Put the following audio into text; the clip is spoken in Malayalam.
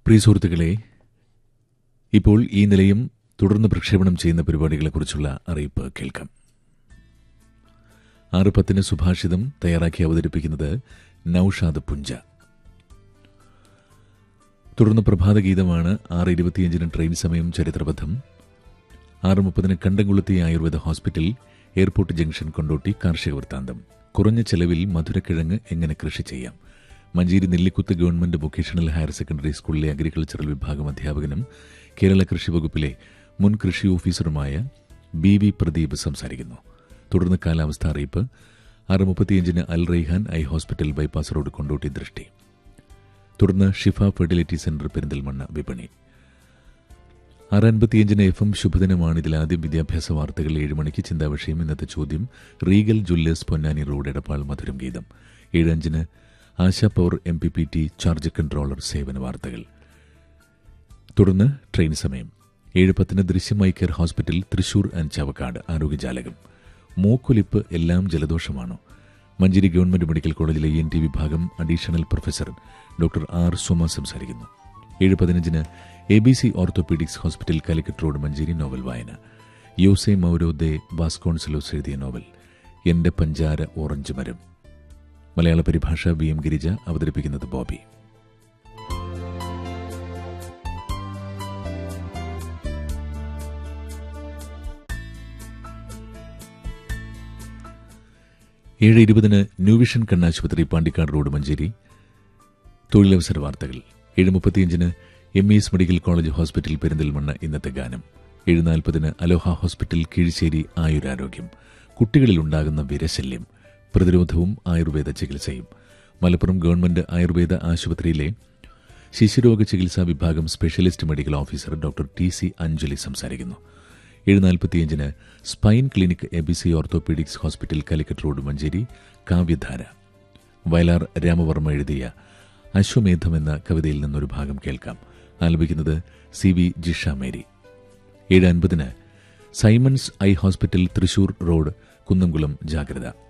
പ്രിയ സുഹൃത്തുക്കളെ ഇപ്പോൾ ഈ നിലയം തുടർന്ന് പ്രക്ഷേപണം ചെയ്യുന്ന പരിപാടികളെക്കുറിച്ചുള്ള അറിയിപ്പ് കേൾക്കാം ആറ് പത്തിന് സുഭാഷിതം തയ്യാറാക്കി അവതരിപ്പിക്കുന്നത് നൌഷാദ് പുഞ്ച തുടർന്ന് പ്രഭാതഗീതമാണ് ആറ് ഇരുപത്തിയഞ്ചിന് ട്രെയിൻ സമയം ചരിത്രബദ്ധം ആറ് മുപ്പതിന് Kandamkulathi Ayurveda hospital airport junction Kondotty കാർഷിക വൃത്താന്തം കുറഞ്ഞ ചെലവിൽ മധുരക്കിഴങ്ങ് എങ്ങനെ കൃഷി ചെയ്യാം Manjeri Nellikuth government vocational higher secondary സ്കൂളിലെ അഗ്രികൾച്ചറൽ വിഭാഗം അധ്യാപകനും കേരള കൃഷി വകുപ്പിലെ മുൻ കൃഷി ഓഫീസറുമായ ബി വി പ്രദീപ് സംസാരിക്കുന്നു തുടർന്ന് കാലാവസ്ഥ അറിയിപ്പ് ആറ് മുപ്പത്തിയഞ്ചിന് Al Raihan eye hospital bypass road Kondotty ദൃഷ്ടി തുടർന്ന് ഷിഫ ഫെർട്ടിലിറ്റി സെന്റർ പെരിന്തൽമണ്ണ വിപണി ആറ് അൻപത്തിയഞ്ചിന് എഫ് എം ശുഭദിനമാണ് ഇതിൽ ആദ്യം വിദ്യാഭ്യാസ വാർത്തകൾ ഏഴ് മണിക്ക് ചിന്താവിഷയം ഇന്നത്തെ ചോദ്യം Regal Jewellers Ponnani road Edappal മധുരം ഗീതം ഏഴ് അഞ്ചിന് Asha power M P P T charge controller സേവന വാർത്തകൾ തുടർന്ന് ട്രെയിൻ സമയം ഏഴ് പത്തിന് ദൃശ്യമായി care hospital Thrissur and Chavakkad ആരോഗ്യജാലകം മൂക്കൊലിപ്പ് എല്ലാം ജലദോഷമാണോ മഞ്ചേരി ഗവൺമെന്റ് മെഡിക്കൽ കോളേജിലെ എൻ ടി വിഭാഗം additional professor doctor R Suma സംസാരിക്കുന്നു ഏഴ് പതിനഞ്ചിന് A B C orthopaedics hospital Calicut road Manjeri novel വായന യോസെ മൗരോ ദെ വാസ്കോൺസലോസ് എഴുതിയ നോവൽ എന്റെ പഞ്ചാര ഓറഞ്ച് മരം മലയാള പരിഭാഷ വി എം ഗിരിജ അവതരിപ്പിക്കുന്നത് ബോബി ഏഴ് ഇരുപതിന് ന്യൂവിഷൻ കണ്ണാശുപത്രി പാണ്ടിക്കാട് റോഡ് മഞ്ചേരി തൊഴിലവസര വാർത്തകൾ ഏഴ് മുപ്പത്തിയഞ്ചിന് M E S medical college hospital Perinthalmanna ഇന്നത്തെ ഗാനം ഏഴ് നാൽപ്പതിന് അലോഹ ഹോസ്പിറ്റൽ കീഴ്ശ്ശേരി ആയുരാരോഗ്യം കുട്ടികളിലുണ്ടാകുന്ന വിരശല്യം പ്രതിരോധവും ആയുർവേദ ചികിത്സയും മലപ്പുറം ഗവൺമെന്റ് ആയുർവേദ ആശുപത്രിയിലെ ശിശുരോഗ ചികിത്സാ വിഭാഗം specialist medical officer doctor T C Anjali സംസാരിക്കുന്നു ഏഴ് നാൽപ്പത്തിയഞ്ചിന് spine clinic A B C orthopaedics hospital Calicut road Manjeri Kavyadhara Vayalar Ramavarma എഴുതിയ അശ്വമേധം എന്ന കവിതയിൽ നിന്നൊരു ഭാഗം കേൾക്കാം ആലപിക്കുന്നത് സി വി ജിഷ മേരി ഏഴ് അൻപതിന് Simons eye hospital Thrissur road Kunnamkulam ജാഗ്രത